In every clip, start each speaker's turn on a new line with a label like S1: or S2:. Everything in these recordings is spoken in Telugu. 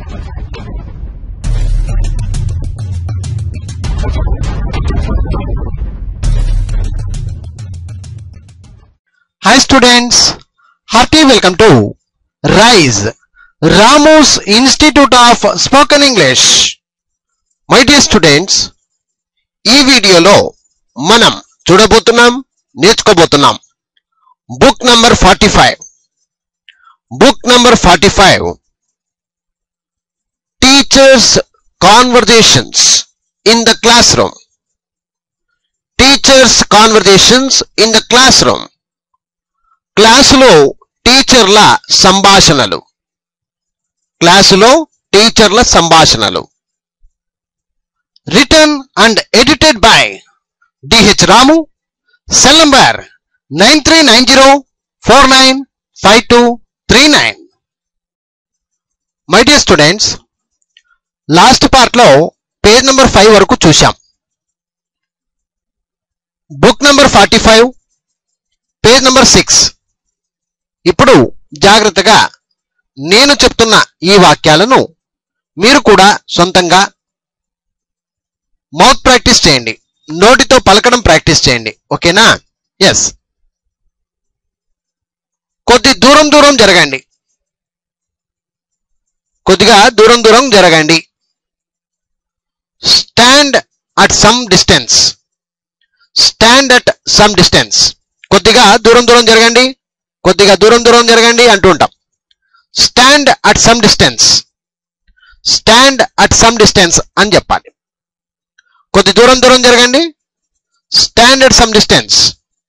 S1: Hi students, hearty welcome to RISE, Ramu's Institute of Spoken English. My dear students, ఈ వీడియోలో మనం చూడబోతున్నాం నేర్చుకోబోతున్నాం book number forty five book number forty five teachers conversations in the classroom teachers conversations in the classroom క్లాసులో టీచర్ల సంభాషణలు క్లాసులో టీచర్ల సంభాషణలు written and edited by DH Ramu cell number nine three nine zero four nine five two three nine my dear students last పార్ట్లో పేజ్ నెంబర్ ఫైవ్ వరకు చూశాం book number forty five page number six ఇప్పుడు జాగ్రత్తగా నేను చెప్తున్న ఈ వాక్యాలను మీరు కూడా సొంతంగా మౌత్ ప్రాక్టీస్ చేయండి నోటితో పలకడం ప్రాక్టీస్ చేయండి ఓకేనా ఎస్ కొద్ది దూరం దూరం జరగండి కొద్దిగా దూరం దూరం జరగండి stand at some distance stand at some distance కొద్దిగా దూరం దూరం జరగండి కొద్దిగా దూరం దూరం జరగండి అంటూ ఉంటాం stand at some distance stand at some distance అని చెప్పాలి కొద్ది దూరం దూరం జరగండి స్టాండ్ అట్ సమ్ డిస్టెన్స్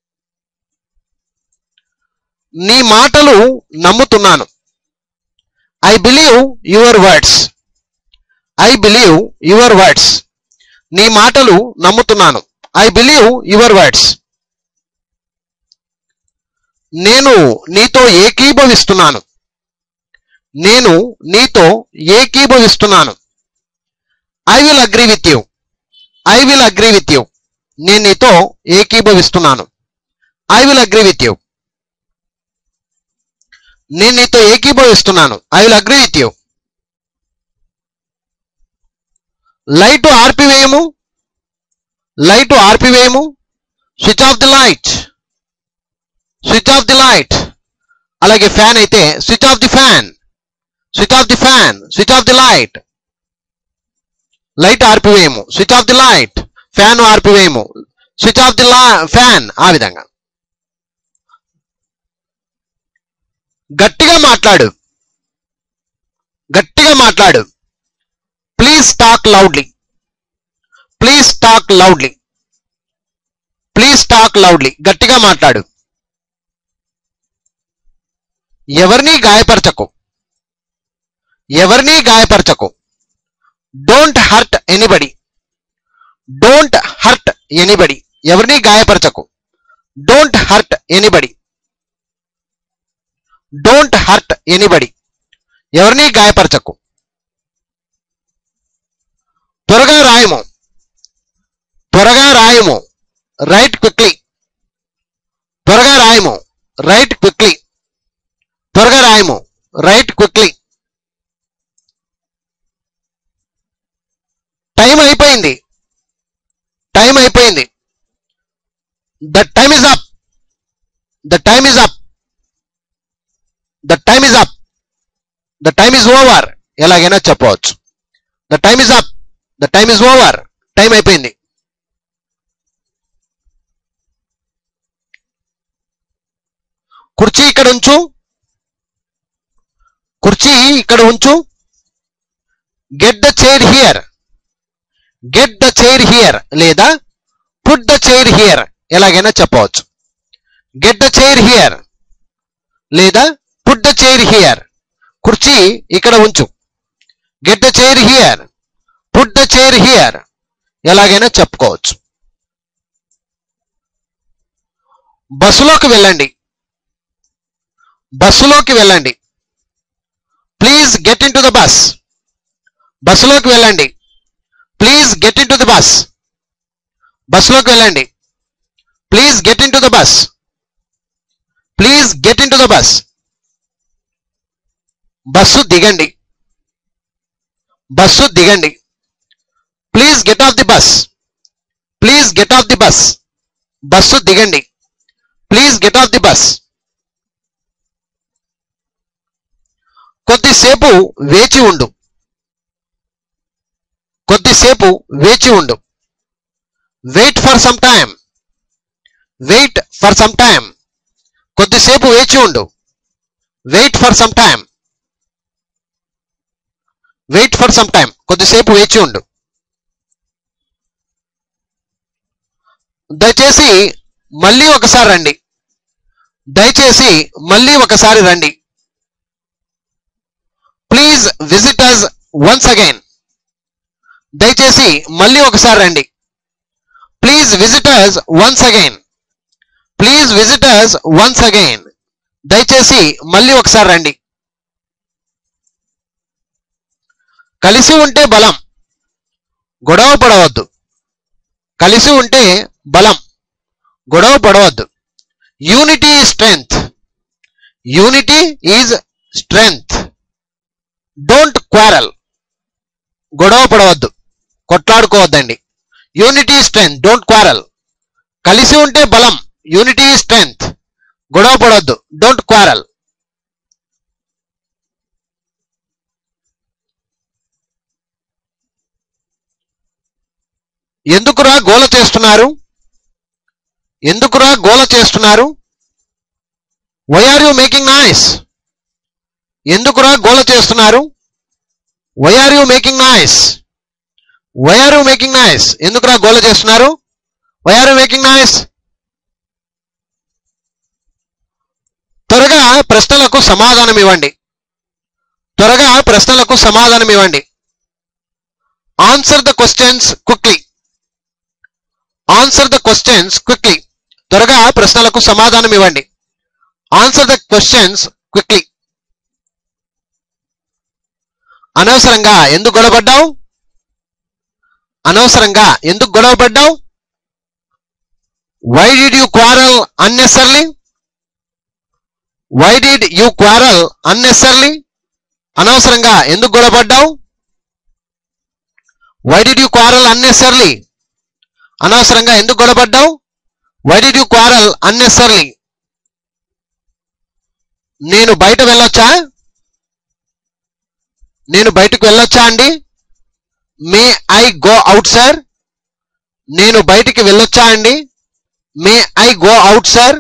S1: నీ మాటలు నమ్ముతున్నాను I believe your words I believe your words నీ మాటలు నమ్ముతున్నాను ఐ బిలీవ్ యువర్ వర్డ్స్ నేను నీతో ఏకీభవిస్తున్నాను నేను నీతో ఏకీభవిస్తున్నాను I will agree with you I will agree with you నేను నీతో ఏకీభవిస్తున్నాను I will agree with you నేను నీతో ఏకీభవిస్తున్నాను I will agree with you light ఆర్పివేయము లైట్ ఆర్పివేయము switch off the light switch off the light అలాగే ఫ్యాన్ అయితే switch off the fan switch off the fan switch off the light light ఆర్పివేయము switch off the light fan ఆర్పివేయము స్విచ్ ఆఫ్ ది ఫ్యాన్ ఆ విధంగా గట్టిగా మాట్లాడు గట్టిగా మాట్లాడు please talk loudly please talk loudly please talk loudly గట్టిగా మాట్లాడు ఎవరిని గాయపరచకు ఎవరిని గాయపరచకు don't hurt anybody don't hurt anybody ఎవరిని గాయపరచకు don't hurt anybody don't hurt anybody ఎవరిని గాయపరచకు త్వరగా రాయము త్వరగా రాయము రైట్ క్విక్లీ త్వరగా రాయము రైట్ క్విక్లీ త్వరగా రాయము రైట్ క్విక్లీ టైం అయిపోయింది టైం అయిపోయింది the time is up the time is up the time is up the time is over ఎలాగైనా చెప్పవచ్చు the time is up the time is over time అయిపోయింది కుర్చీ ఇక్కడ ఉంచు కుర్చీ ఇక్కడ ఉంచు get the chair here get the chair here లేదా పుట్ ద చైర్ హియర్ ఎలాగైనా చెప్పవచ్చు గెట్ ద చైర్ హియర్ లేదా పుట్ ద చైర్ హియర్ కుర్చీ ఇక్కడ ఉంచు get the chair here put the chair here ఎలాగైనా చెప్పుకోవచ్చు బస్సులోకి వెళ్ళండి బస్సులోకి వెళ్ళండి please get into the bus బస్సులోకి వెళ్ళండి please get into the bus బస్సులోకి వెళ్ళండి please get into the bus please get into the bus bus దిగండి బస్సు దిగండి please get off the bus please get off the bus bus దిగండి please get off the bus కొద్దిసేపు వేచి ఉండు కొద్దిసేపు వేచి ఉండు wait for some time wait for some time కొద్దిసేపు వేచి ఉండు wait for some time wait for some time కొద్దిసేపు వేచి ఉండు దయచేసి మళ్ళీ ఒకసారి రండి దయచేసి మళ్ళీ ఒకసారి రండి please visit us once again దయచేసి మళ్ళీ ఒకసారి రండి please visit us once again please visit us once again దయచేసి మళ్ళీ ఒకసారి రండి కలిసి ఉంటే బలం గొడవ పడవద్దు కలిసి ఉంటే బలం గొడవ పడవద్దు unity strength unity is strength don't quarrel గొడవ పడవద్దు కొట్లాడుకోవద్దండి యూనిటీ స్ట్రెంగ్త్ డోంట్ క్వారల్ కలిసి ఉంటే బలం యూనిటీ స్ట్రెంగ్త్ గొడవ పడవద్దు డోంట్ క్వారల్ ఎందుకురా గోల చేస్తున్నారు ఎందుకురా గోల చేస్తున్నారు why are you making noise ఎందుకురా గోల చేస్తున్నారు why are you making noise why are you making noise ఎందుకురా గోల చేస్తున్నారు why are you making noise త్వరగా ప్రశ్నలకు సమాధానం ఇవ్వండి త్వరగా ప్రశ్నలకు సమాధానం ఇవ్వండి answer the questions quickly answer the questions quickly త్వరగా ప్రశ్నలకు సమాధానం ఇవ్వండి ఆన్సర్ ద క్వశ్చన్స్ క్విక్లీ అనవసరంగా ఎందుకు గొడవపడ్డావు అనవసరంగా ఎందుకు గొడవపడ్డావు why did you quarrel unnecessarily why did you quarrel unnecessarily అనవసరంగా ఎందుకు గొడవపడ్డావు why did you quarrel unnecessarily అనవసరంగా ఎందుకు గొడవపడ్డావు why did you quarrel unnecessarily నేను బయట వెళ్ళొచ్చా నేను బయటకు వెళ్ళొచ్చా అండి may I go out sir నేను బయటికి వెళ్ళొచ్చా అండి may I go out sir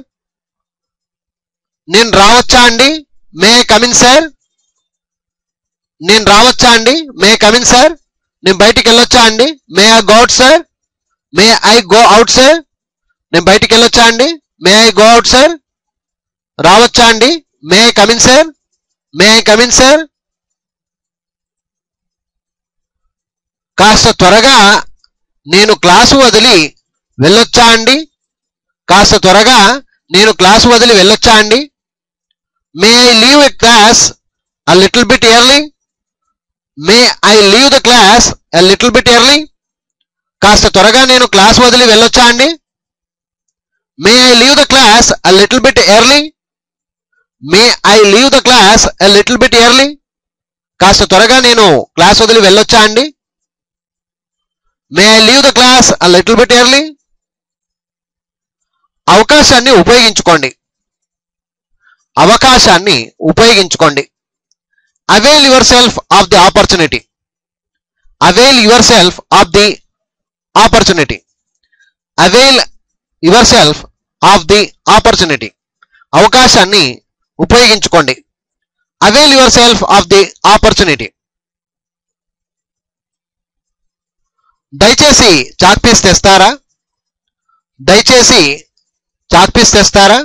S1: నేను రావచ్చా అండి మే ఐ కమిన్ సార్ నేను రావచ్చా అండి మే కమిన్ సార్ నేను బయటికి వెళ్ళొచ్చా అండి may I go out sir may I go out sir నేను బయటికి వెళ్ళొచ్చా అండి may I go out sir రావచ్చా అండి may I come in sir may I come in sir కాస్త త్వరగా నేను క్లాసు వదిలి వెళ్ళొచ్చా అండి కాస్త త్వరగా నేను క్లాసు వదిలి వెళ్ళొచ్చా అండి may I leave a class a little bit early may I leave the class a little bit early కాస్త త్వరగా నేను క్లాస్ వదిలి వెళ్ళొచ్చా అండి may I leave the class a little bit early may I leave the class a little bit early కాస్త త్వరగా నేను క్లాస్ వదిలి వెళ్ళొచ్చా అండి may I leave the class a little bit early అవకాశాన్ని ఉపయోగించుకోండి అవకాశాన్ని ఉపయోగించుకోండి avail yourself of the opportunity avail yourself of the opportunity avail yourself of the opportunity అవకాశాన్ని ఉపయోగించుకోండి avail yourself of the opportunity దయచేసి చాక్ పీస్ తెస్తారా దయచేసి చాక్ పీస్ తెస్తారా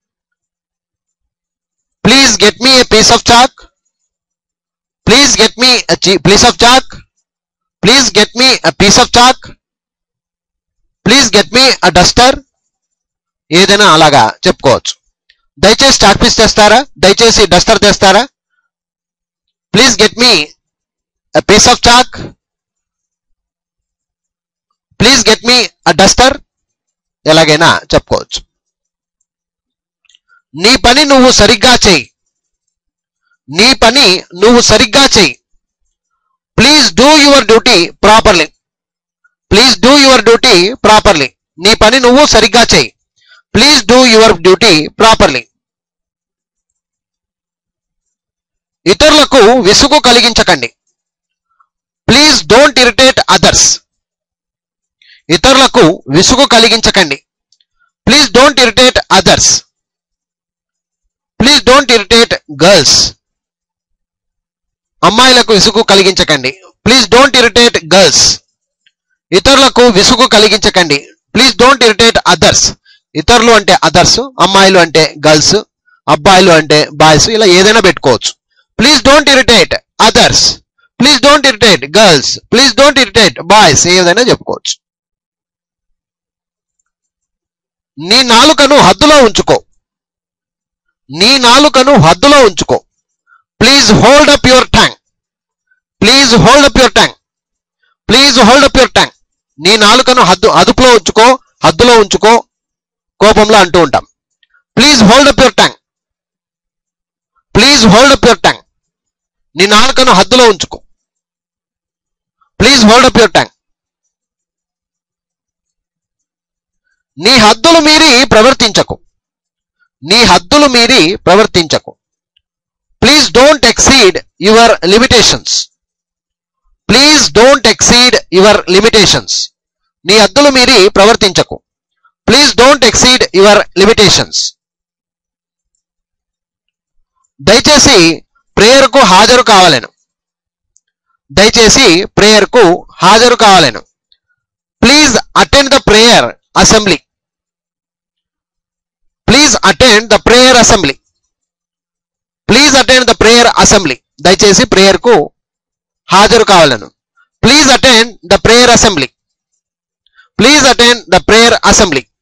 S1: please get me a piece of chalk please get me piece of chalk please get me a piece of chalk please get me a duster ఏదైనా అలాగా చెప్పుకోవచ్చు దయచేసి చాక్ పీస్ తెస్తారా దయచేసి డస్టర్ తెస్తారా please get me a piece of chalk please get me a duster ఎలాగైనా చెప్పుకోవచ్చు నీ పని నువ్వు సరిగ్గా చెయ్యి నీ పని నువ్వు సరిగ్గా చెయ్యి please do your duty properly please do your duty properly నీ పని నువ్వు సరిగ్గా చేయి please do your duty properly ఇతరులకు విసుగు కలిగించకండి ప్లీజ్ డోంట్ ఇరిటేట్ అదర్స్ ఇతరులకు విసుగు కలిగించకండి please don't irritate others please don't irritate girls అమ్మాయిలకు విసుగు కలిగించకండి ప్లీజ్ డోంట్ ఇరిటేట్ గర్ల్స్ ఇతరులకు విసుగు కలిగించకండి ప్లీజ్ డోంట్ ఇరిటేట్ అదర్స్ ఇతరులు అంటే అదర్స్ అమ్మాయిలు అంటే గర్ల్స్ అబ్బాయిలు అంటే బాయ్స్ ఇలా ఏదైనా పెట్టుకోవచ్చు please don't irritate others please don't irritate girls please don't irritate boys ఏదైనా చెప్పుకోవచ్చు నీ నాలుకను హద్దులో ఉంచుకో నీ నాలుకను హద్దులో ఉంచుకో please hold up your tongue please hold up your tongue please hold up your tongue నీ నాలుకను హద్దు అదుపులో ఉంచుకో హద్దులో ఉంచుకో కోపంలో అంటూ ఉంటాం please hold up your tongue please hold up your tongue నీ నాలుకను హద్దులో ఉంచుకో please hold up your tongue నీ హద్దులు మీరి ప్రవర్తించకు నీ హద్దులు మీరి ప్రవర్తించకు please don't exceed your limitations please don't exceed your limitations నీ హద్దులు మీరి ప్రవర్తించకు please don't exceed your limitations దయచేసి ప్రేయర్కు హాజరు కావాలను దయచేసి ప్రేయర్కు హాజరు కావాలను please attend the prayer assembly please attend the prayer assembly please attend the prayer assembly దయచేసి ప్రేయర్కు హాజరు కావాలను please attend the prayer assembly please attend the prayer assembly